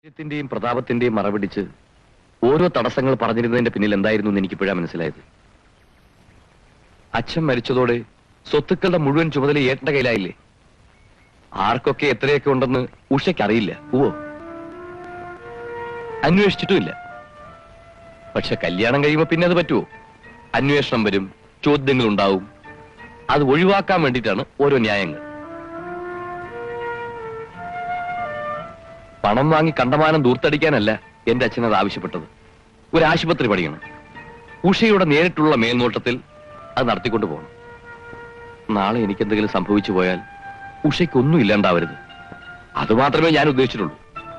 ത്തിന്റെയും പ്രതാപത്തിന്റെയും മറപിടിച്ച് ഓരോ തടസ്സങ്ങൾ പറഞ്ഞിരുന്നതിന്റെ പിന്നിൽ എന്തായിരുന്നു എന്ന് എനിക്കിപ്പോഴാ മനസ്സിലായത് അച്ഛൻ മരിച്ചതോടെ സ്വത്തുക്കളുടെ മുഴുവൻ ചുമതല ഏട്ടന്റെ കയ്യിലായില്ലേ ആർക്കൊക്കെ എത്രയൊക്കെ ഉണ്ടെന്ന് ഉഷയ്ക്ക് അറിയില്ല ഓ അന്വേഷിച്ചിട്ടുമില്ല പക്ഷെ കല്യാണം കഴിയുമ്പോ പിന്നെ അത് പറ്റുമോ അന്വേഷണം വരും ചോദ്യങ്ങൾ ഉണ്ടാവും അത് ഒഴിവാക്കാൻ വേണ്ടിയിട്ടാണ് ഓരോ ന്യായങ്ങൾ പണം വാങ്ങി കണ്ടമാനം ദൂർത്തടിക്കാനല്ല എന്റെ അച്ഛൻ അത് ആവശ്യപ്പെട്ടത് ഒരു ആശുപത്രി പണിയണം ഉഷയുടെ നേരിട്ടുള്ള മേൽനോട്ടത്തിൽ അത് നടത്തിക്കൊണ്ടു പോകണം നാളെ എനിക്കെന്തെങ്കിലും സംഭവിച്ചു പോയാൽ ഉഷയ്ക്കൊന്നും ഇല്ലാണ്ടാവരുത് അത് മാത്രമേ ഞാൻ ഉദ്ദേശിച്ചിട്ടുള്ളൂ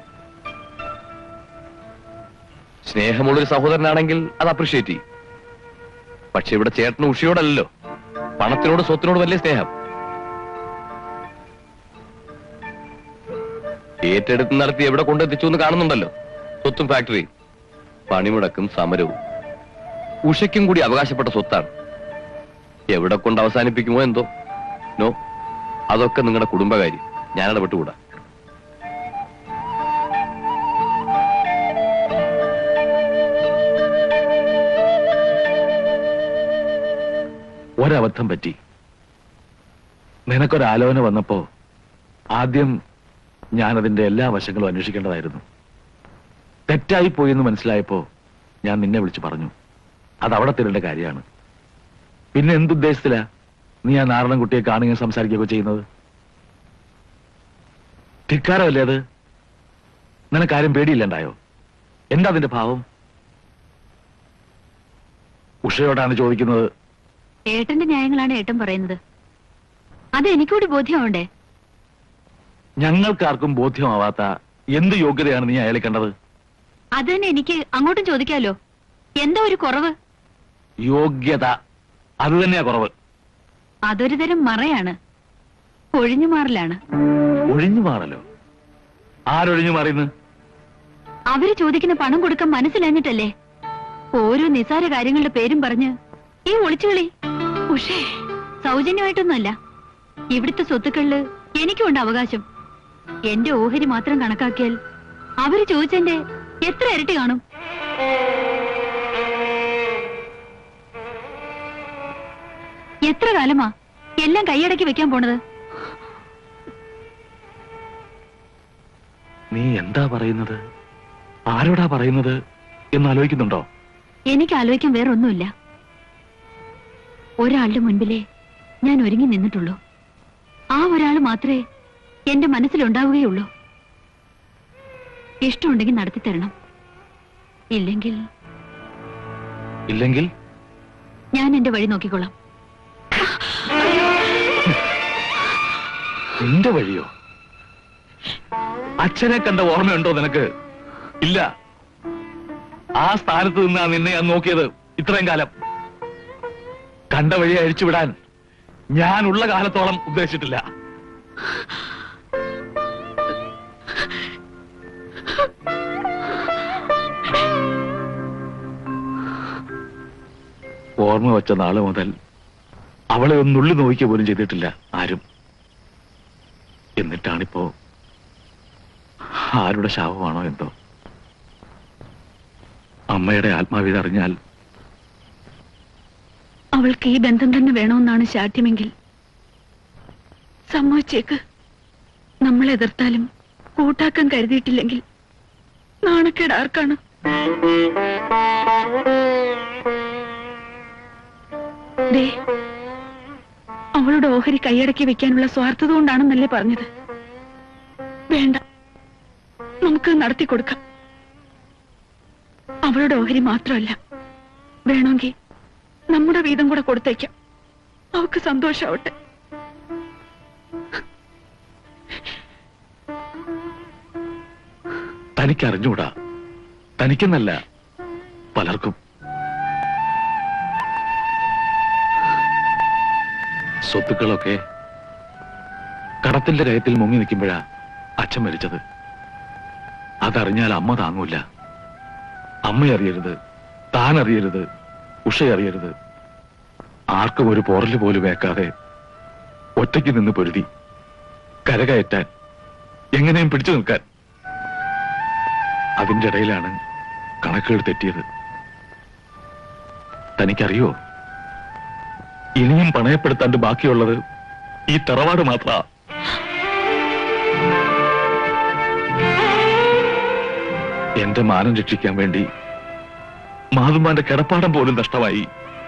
സ്നേഹമുള്ളൊരു സഹോദരനാണെങ്കിൽ അത് അപ്രിഷ്യേറ്റ് ചെയ്യും പക്ഷെ ഇവിടെ ചേട്ടന് ഉഷയോടല്ലോ പണത്തിനോട് സ്വത്തിനോട് വലിയ സ്നേഹം ഏറ്റെടുത്ത് നടത്തി എവിടെ കൊണ്ടെത്തിച്ചു എന്ന് കാണുന്നുണ്ടല്ലോ സ്വത്തും ഫാക്ടറിയും പണിമുടക്കും സമരവും ഉഷയ്ക്കും കൂടി അവകാശപ്പെട്ട സ്വത്താണ് എവിടെ കൊണ്ട് അവസാനിപ്പിക്കുമോ എന്തോ നോ അതൊക്കെ നിങ്ങളുടെ കുടുംബകാര്യം ഞാൻ ഇടപെട്ടുകൂടാ ഒരബദ്ധം പറ്റി നിനക്കൊരാലോചന വന്നപ്പോ ആദ്യം ഞാനതിന്റെ എല്ലാ വശങ്ങളും അന്വേഷിക്കേണ്ടതായിരുന്നു തെറ്റായി പോയി എന്ന് മനസ്സിലായപ്പോ ഞാൻ നിന്നെ വിളിച്ചു പറഞ്ഞു അത് അവിടെ തരേണ്ട കാര്യമാണ് പിന്നെ എന്തുദ്ദേശത്തിലാ നീ ആ നാരായണൻകുട്ടിയെ കാണുകയും സംസാരിക്കുകയൊക്കെ ചെയ്യുന്നത് ധിക്കാരമല്ലേ അത് നിനക്കാരും പേടിയില്ലണ്ടായോ എന്താ അതിന്റെ ഭാവം ഉഷയോടാണ് ചോദിക്കുന്നത് ഏട്ടന്റെ ന്യായങ്ങളാണ് ഏട്ടൻ പറയുന്നത് അത് എനിക്കൂടി ബോധ്യമാവണ്ടേ ഞങ്ങൾക്കാർക്കും ബോധ്യമാവാത്ത എന്ത് യോഗ്യതയാണ് നീ അയാളെ കണ്ടത് അത് തന്നെ എനിക്ക് അങ്ങോട്ടും ചോദിക്കാലോ എന്താ ഒരു കുറവ് യോഗ്യത അത് തന്നെയാ കുറവ് അതൊരു തരം മറയാണ് ഒഴിഞ്ഞു മാറലാണ് ഒഴിഞ്ഞു മാറലോ ആരൊഴിഞ്ഞു മാറിയെന്ന് അവര് ചോദിക്കുന്ന പണം കൊടുക്കാൻ മനസ്സിലാഞ്ഞിട്ടല്ലേ ഓരോ നിസാര കാര്യങ്ങളുടെ പേരും പറഞ്ഞ് ഈ ഒളിച്ചുകളി ഉഷേ സൗജന്യമായിട്ടൊന്നുമല്ല ഇവിടുത്തെ സ്വത്തുക്കളില് എനിക്കുണ്ട് അവകാശം എന്റെ ഓഹരി മാത്രം കണക്കാക്കിയാൽ അവര് ചോദിച്ചെന്റെ എത്ര ഇരട്ടി കാണും എത്ര കാലമാ എല്ലാം കൈയടക്കി വെക്കാൻ പോണത് നീ എന്താ പറയുന്നത് ആരോടാ പറയുന്നത് എന്ന് ആലോചിക്കുന്നുണ്ടോ എനിക്ക് ആലോചിക്കാൻ വേറെ ഒന്നുമില്ല ഒരാളുടെ മുൻപിലേ ഞാൻ ഒരുങ്ങി നിന്നിട്ടുള്ളൂ ആ ഒരാൾ മാത്രമേ എന്റെ മനസ്സിലുണ്ടാവുകയുള്ളൂ ഇഷ്ടമുണ്ടെങ്കിൽ നടത്തി തരണം ഇല്ലെങ്കിൽ ഇല്ലെങ്കിൽ ഞാൻ എന്റെ വഴി നോക്കിക്കോളാം നിന്റെ വഴിയോ അച്ഛനെ കണ്ട ഓർമ്മയുണ്ടോ നിനക്ക് ഇല്ല ആ സ്ഥാനത്ത് നിന്നാ നിന്നെ ഞാൻ നോക്കിയത് ഇത്രയും കാലം കണ്ട വഴി അഴിച്ചുവിടാൻ ഞാൻ ഉള്ള കാലത്തോളം ഉദ്ദേശിച്ചിട്ടില്ല ഓർമ്മ വെച്ച നാള് മുതൽ അവളെ ഒന്നുള്ളി നോക്കിയ പോലും ചെയ്തിട്ടില്ല ആരും എന്നിട്ടാണിപ്പോ ആരുടെ ശാപമാണോ എന്തോ അമ്മയുടെ ആത്മാവിത അറിഞ്ഞാൽ അവൾക്ക് ഈ ബന്ധം തന്നെ വേണമെന്നാണ് ശാഠ്യമെങ്കിൽ സമ്മതിച്ചേക്ക് നമ്മൾ എതിർത്താലും കൂട്ടാക്കാൻ കരുതിയിട്ടില്ലെങ്കിൽ നാണക്കേട് ആർക്കാണ് ദേ, അവളുടെ ഓഹരി കൈയടക്കി വെക്കാനുള്ള സ്വാർത്ഥത കൊണ്ടാണെന്നല്ലേ പറഞ്ഞത് വേണ്ട നമുക്ക് നടത്തി കൊടുക്കാം അവളുടെ ഓഹരി മാത്രമല്ല വേണമെങ്കിൽ നമ്മുടെ വീതം കൂടെ കൊടുത്തേക്കാം അവക്ക് സന്തോഷാവട്ടെ തനിക്ക് അറിഞ്ഞൂടാ തനിക്കെന്നല്ല പലർക്കും സ്വത്തുക്കളൊക്കെ കടത്തിന്റെ കയത്തിൽ മുങ്ങി നിൽക്കുമ്പോഴാ അച്ഛൻ മരിച്ചത് അതറിഞ്ഞാൽ അമ്മ താങ്ങൂല അമ്മ അറിയരുത് താൻ അറിയരുത് ഉഷ അറിയരുത് ആർക്കും ഒരു പോറല് പോലും വേക്കാതെ ഒറ്റയ്ക്ക് നിന്ന് പൊരുതി കരകയറ്റാൻ എങ്ങനെയും പിടിച്ചു നിൽക്കാൻ അതിന്റെ ഇടയിലാണ് കണക്കുകൾ തെറ്റിയത് തനിക്കറിയോ ഇനിയും പണയപ്പെടുത്താണ്ട് ബാക്കിയുള്ളത് ഈ തറവാട് മാത്ര എന്റെ മാനം രക്ഷിക്കാൻ വേണ്ടി മാതുമാന്റെ കിടപ്പാടം പോലും നഷ്ടമായി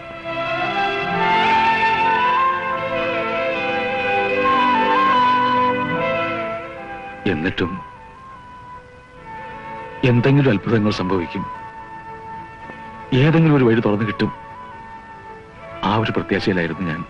എന്നിട്ടും എന്തെങ്കിലും അത്ഭുതങ്ങൾ സംഭവിക്കും ഏതെങ്കിലും ഒരു വഴി തുറന്നു കിട്ടും ആ ഒരു പ്രത്യാശയിലായിരുന്നു ഞാൻ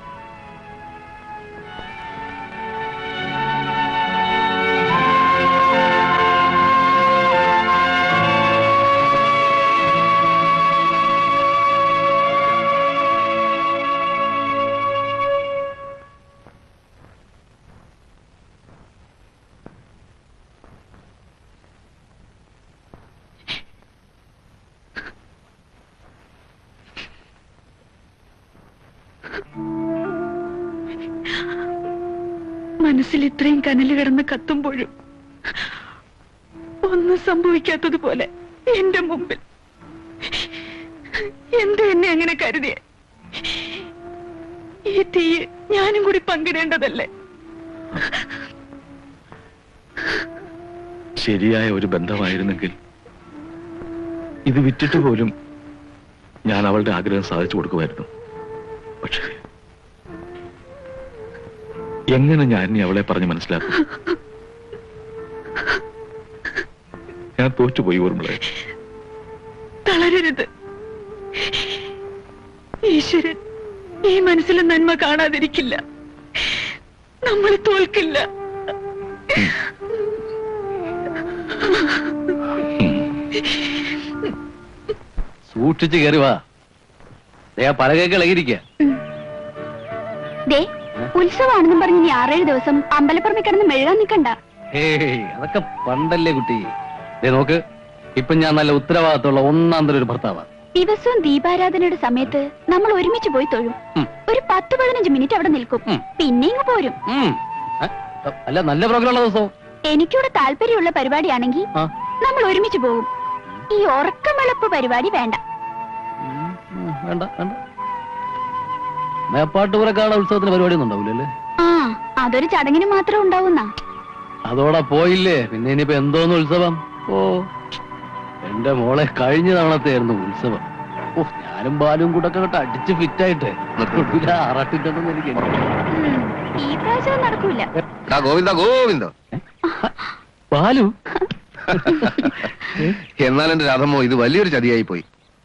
മനസ്സിൽ ഇത്രയും കനല് കിടന്ന് കത്തുമ്പോഴും ഒന്നും സംഭവിക്കാത്തതുപോലെ എന്റെ മുമ്പിൽ എന്ത് എന്നെ അങ്ങനെ കരുതിയ ഈ തീയെ ഞാനും കൂടി പങ്കിടേണ്ടതല്ലേ ശരിയായ ഒരു ബന്ധമായിരുന്നെങ്കിൽ ഇത് വിറ്റിട്ട് പോലും ഞാൻ അവളുടെ ആഗ്രഹം സാധിച്ചു കൊടുക്കുമായിരുന്നു പക്ഷേ എങ്ങനെ ഞാൻ ഇനി അവളെ പറഞ്ഞ് മനസ്സിലാക്കും ഞാൻ തോറ്റുപോയി ഓർമ്മളെ തളരരുത് ഈശ്വരൻ ഈ മനസ്സിലെ നന്മ കാണാതിരിക്കില്ല നമ്മൾ തോൽക്കില്ല സൂക്ഷിച്ച് കയറി വാ ദേ ആ പലകയൊക്കെ ഇളകിയിരിക്കുക ദേ ഉത്സവമാണെന്നും പറഞ്ഞ് ഇനി ആറേഴ് ദിവസം അമ്പലപ്പുറമെ കിടന്ന് മെഴുകാൻ നിൽക്കണ്ട ഏയ് അതൊക്കെ പണ്ടല്ലേ കുട്ടി ദേ നോക്ക് ഇപ്പൊ ഞാൻ നല്ല ഉത്തരവാദിത്തമുള്ള ഒന്നാം തരം ഒരു ഭർത്താവാ ദിവസവും ദീപാരാധനയുടെ സമയത്ത് നമ്മൾ ഒരുമിച്ച് പോയി തൊഴും ഉം. ഒരു പത്ത് പതിനഞ്ച് മിനിറ്റ് അവിടെ നിൽക്കും ഉം. പിന്നെ ഇങ്ങ് പോരും ഉം. ഏ? അല്ല നല്ല പ്രോഗ്രാം ഉള്ള ദിവസം എനിക്കിവിടെ താല്പര്യമുള്ള പരിപാടിയാണെങ്കിൽ ആ. നമ്മൾ ഒരുമിച്ച് പോകും ഈ ഉറക്കമിളപ്പ് പരിപാടി വേണ്ട ഉം, ഉം, വേണ്ട വേണ്ട മേപ്പാട്ടുപുറക്കാട് ഉത്സവത്തിന് പരിപാടി ഒന്നും ഉണ്ടാവില്ലല്ലേ ആ അതൊരു ചടങ്ങിന് മാത്രം ഉണ്ടാവുന്ന അതോടെ പോയില്ലേ പിന്നെ ഇനിയിപ്പോ എന്തോന്ന് ഉത്സവം ഓ എന്റെ മോളെ കഴിഞ്ഞ തവണത്തെയായിരുന്നു ഉത്സവം ഓ ഞാനും ബാലും കൂടെ ഒക്കെ അടിച്ച് ഫിറ്റായിട്ട് ആറാട്ടിട്ടുണ്ടെന്ന് എനിക്ക് ഈ പ്രാവശ്യം നടക്കൂല ഗോവിന്ദ ഗോവിന്ദ ബാലു എന്നാൽ എന്റെ രാധമ്മോ ഇത് വലിയൊരു ചതിയായി പോയി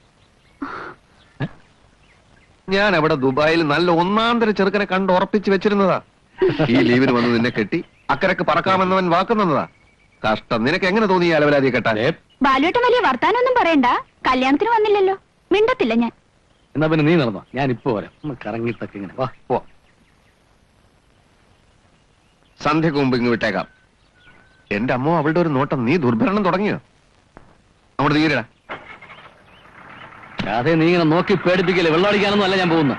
ഞാൻ അവിടെ ദുബായിൽ നല്ല ഒന്നാന്തര ചെറുക്കനെ കണ്ട് ഉറപ്പിച്ച് വെച്ചിരുന്നതാ ഈ ലീവിന് വന്ന് നിന്നെ കെട്ടി അക്കരക്ക് പറക്കാമെന്നവൻ വാക്കുന്നതാ കഷ്ടം നിനക്ക് എങ്ങനെ തോന്നി ഈ അലവലാതിയെ കെട്ടാൻ ഏ, ബാലുവേട്ടൻ വലിയ വർത്താനൊന്നും പറയണ്ട കല്യാണത്തിന് വന്നില്ലല്ലോ മിണ്ടത്തില്ല ഞാൻ എന്നാ പിന്നെ നീ നടന്നോ ഞാൻ ഇപ്പൊ വരാം ഒന്ന് കറങ്ങിട്ടൊക്കെ ഇങ്ങനെ വാ പോ സന്ധ്യക്ക് മുമ്പ് ഇങ്ങ് വിട്ടേക്കാം എന്റെ അമ്മോ അവളുടെ ഒരു നോട്ടം നീ ദുർഭരണം തുടങ്ങിയോ അങ്ങോട്ട് തീരടാ അതെ നീ ഇങ്ങനെ നോക്കി പേടിപ്പിക്കല്ലേ വെള്ളമടിക്കാനൊന്നും അല്ല ഞാൻ പോകുന്നത്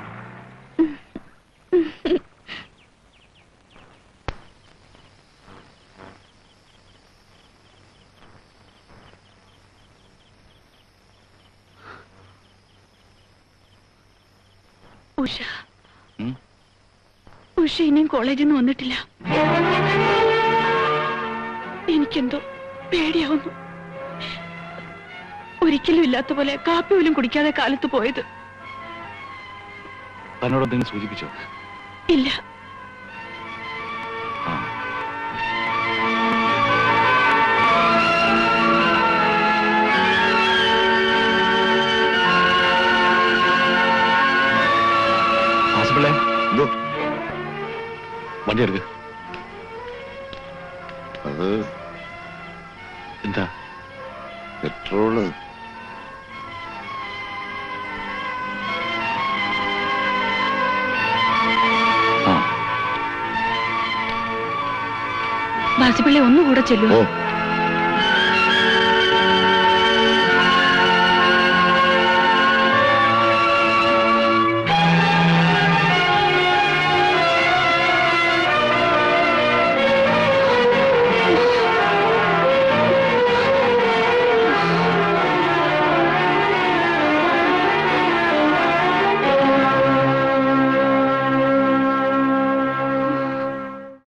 ഉഷ ഉഷ ഇനിയും കോളേജിൽ നിന്ന് വന്നിട്ടില്ല എനിക്കെന്തോ പേടിയാവുന്നു ഒരിക്കലും ഇല്ലാത്ത പോലെ കാപ്പി പോലും കുടിക്കാതെ കാലത്ത് പോയത് തന്നോട് എന്തെങ്കിലും സൂചിപ്പിച്ചോ ഇല്ല ആ. ആസിഫിള്ളേ, എന്തോ വണ്ടി എടുക്ക് അത് എന്താ പെട്രോള് ആ ബാസിപ്പിള്ളി ഒന്നുകൂടെ ചെല്ലൂ ഓ